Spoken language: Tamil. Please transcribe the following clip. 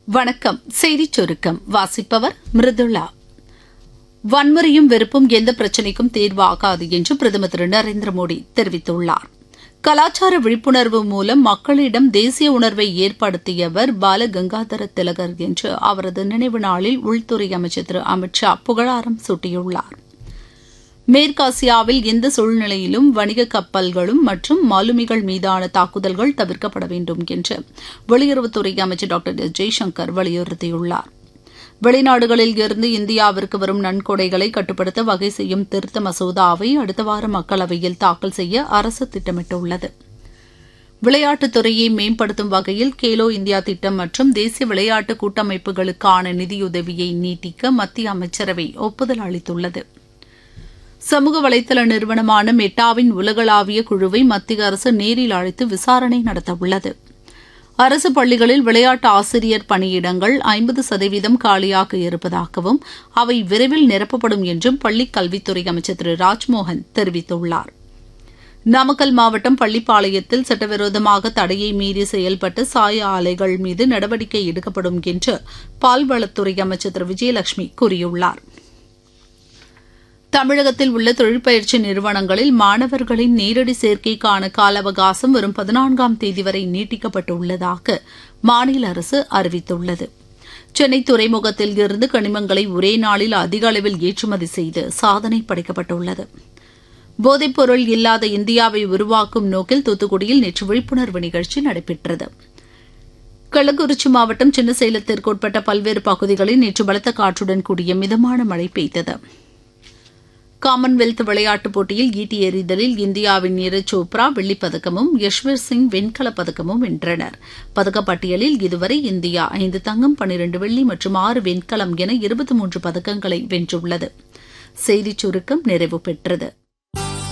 வணக்கம் செய்திச் சுருக்கம் வாசிப்பவர் மிருதுளா வன்முறையும் வெறுப்பும் எந்த பிரச்சினைக்கும் தீர்வாகாது என்று பிரதமர் திரு நரேந்திர மோடி தெரிவித்துள்ளார் கலாச்சார விழிப்புணர்வு மூலம் மக்களிடம் தேசிய உணர்வை ஏற்படுத்தியவர் பால கங்காதர திலகர் என்று அவரது நினைவு நாளில் உள்துறை அமைச்சர் திரு அமித் ஷா புகழாரம் சூட்டியுள்ளார் மேற்காசியாவில் எந்த சூழ்நிலையிலும் வணிக கப்பல்களும் மற்றும் மாலுமிகள் மீதான தாக்குதல்கள் தவிர்க்கப்பட வேண்டும் என்று வெளியுறவுத்துறை அமைச்சர் டாக்டர் எஸ் ஜெய்சங்கர் வலியுறுத்தியுள்ளார் வெளிநாடுகளில் இருந்து இந்தியாவிற்கு வரும் நன்கொடைகளை கட்டுப்படுத்த வகை செய்யும் திருத்த மசோதாவை அடுத்த வார மக்களவையில் தாக்கல் செய்ய அரசு திட்டமிட்டுள்ளது விளையாட்டுத் துறையை மேம்படுத்தும் வகையில் கேலோ இந்தியா திட்டம் மற்றும் தேசிய விளையாட்டு கூட்டமைப்புகளுக்கான நிதியுதவியை நீட்டிக்க மத்திய அமைச்சரவை ஒப்புதல் அளித்துள்ளது சமூக வலைதள நிறுவனமான மெட்டாவின் உலகளாவிய குழுவை மத்திய அரசு நேரில் அழைத்து விசாரணை நடத்தவுள்ளது அரசு பள்ளிகளில் விளையாட்டு ஆசிரியர் பணியிடங்கள் ஐம்பது சதவீதம் காலியாக இருப்பதாகவும் அவை விரைவில் நிரப்பப்படும் என்றும் பள்ளிக் கல்வித்துறை அமைச்சர் திரு ராஜ்மோகன் தெரிவித்துள்ளார் நாமக்கல் மாவட்டம் பள்ளிப்பாளையத்தில் சட்டவிரோதமாக தடையை மீறி செயல்பட்ட சாய ஆலைகள் மீது நடவடிக்கை எடுக்கப்படும் என்று பால்வளத்துறை அமைச்சர் திரு விஜயலட்சுமி கூறியுள்ளாா் தமிழகத்தில் உள்ள தொழிற்பயிற்சி நிறுவனங்களில் மாணவர்களின் நேரடி சேர்க்கைக்கான கால அவகாசம் வரும் பதினான்காம் தேதி வரை நீட்டிக்கப்பட்டுள்ளதாக மாநில அரசு அறிவித்துள்ளது சென்னை துறைமுகத்தில் இருந்து கனிமங்களை ஒரே நாளில் அதிக அளவில் ஏற்றுமதி செய்து சாதனை படைக்கப்பட்டுள்ளது போதைப்பொருள் இல்லாத இந்தியாவை உருவாக்கும் நோக்கில் தூத்துக்குடியில் நேற்று விழிப்புணர்வு நிகழ்ச்சி நடைபெற்றது கள்ளக்குறிச்சி மாவட்டம் சின்னசேலத்திற்கு உட்பட்ட பல்வேறு பகுதிகளில் நேற்று பலத்த காற்றுடன் கூடிய மிதமான மழை பெய்தது காமன்வெல்த் விளையாட்டுப் போட்டியில் ஈட்டி எறிதலில் இந்தியாவின் நீரஜ் சோப்ரா வெள்ளிப்பதக்கமும் யஷ்வீர் சிங் வெண்கலப் பதக்கமும் வென்றனர் பதக்கப்பட்டியலில் இதுவரை இந்தியா ஐந்து தங்கம் பன்னிரண்டு வெள்ளி மற்றும் ஆறு வெண்கலம் என இருபத்தி மூன்று பதக்கங்களை வென்றுள்ளது செய்திச் சுருக்கம் நிறைவு பெற்றது